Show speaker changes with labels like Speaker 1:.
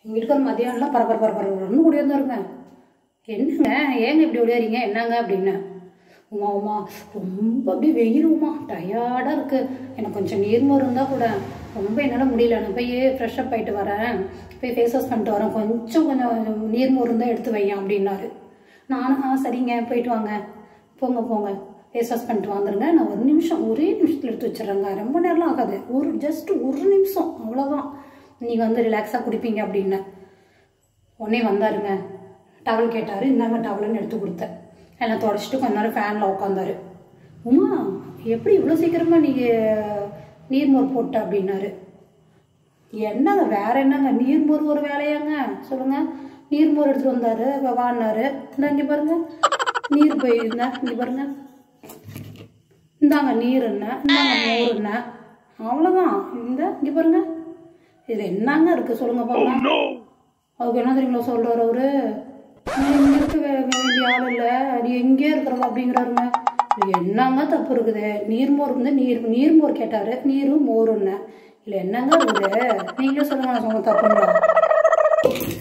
Speaker 1: எங்கள் வீட்டுக்கார மதியானம்லாம் பரபர பரபரன்னு கூடியிருந்தாருங்க என்னங்க ஏங்க இப்படி ஓடியாரீங்க என்னங்க அப்படின்னு உமா உமா ரொம்ப அப்படியே வெயில் உமா டயர்டாக இருக்கு எனக்கு கொஞ்சம் நீர்மோர் இருந்தால் கூட ரொம்ப என்னால் முடியல நான் போய் ஃப்ரெஷ் அப் ஆகிட்டு வரேன் போய் ஃபேஸ் வாஷ் பண்ணிட்டு வரேன் கொஞ்சம் கொஞ்சம் நீர்மோர் இருந்தால் எடுத்து வையேன் அப்படின்னாரு நானும் ஆ சரிங்க போயிட்டு வாங்க போங்க போங்க ஃபேஸ் வாஷ் பண்ணிட்டு வந்துருங்க நான் ஒரு நிமிஷம் ஒரே நிமிஷத்தில் எடுத்து வச்சிடுறேங்க ரொம்ப நேரம்லாம் ஆகாது ஒரு ஜஸ்ட் ஒரு நிமிஷம் அவ்வளோதான் நீங்கள் வந்து ரிலாக்ஸாக குடிப்பீங்க அப்படின்னு உடனே வந்தாருங்க டவல் கேட்டார் இந்தாங்க டவல்னு எடுத்து கொடுத்தேன் எல்லாம் தொடச்சிட்டு கொஞ்ச நேரம் ஃபேனில் உட்காந்தாரு உமா எப்படி இவ்வளோ சீக்கிரமாக நீங்கள் நீர்மோர் போட்ட அப்படின்னாரு என்னங்க வேற என்னங்க நீர்மோர் ஒரு வேலையாங்க சொல்லுங்க நீர்மோர் எடுத்துட்டு வந்தாரு வ- வான்னாரு இந்த இங்க பாருங்க நீர் போய் இருந்தா இங்க பாருங்க இந்தாங்க நீர் என்ன இந்தாங்க மோர் என்ன அவ்வளோதான் இந்த இங்க பாருங்க இது என்னங்க இருக்கு சொல்லுங்க பாருங்க அதுக்கு என்ன தெரியுங்களா சொல்றாரு அவரு நீ இங்க இருக்க வே- வேண்டிய ஆள் இல்ல நீ எங்கே இருக்கிறது அப்படிங்கிறாருங்க இது என்னங்க தப்பு இருக்குது நீர்மோர் வந்து நீர் நீர்மோர் கேட்டாரு நீரும் மோருன்னு இல்ல என்னங்க இருக்குது நீங்களே சொல்லுங்க நான் சொன்ன தப்புங்களா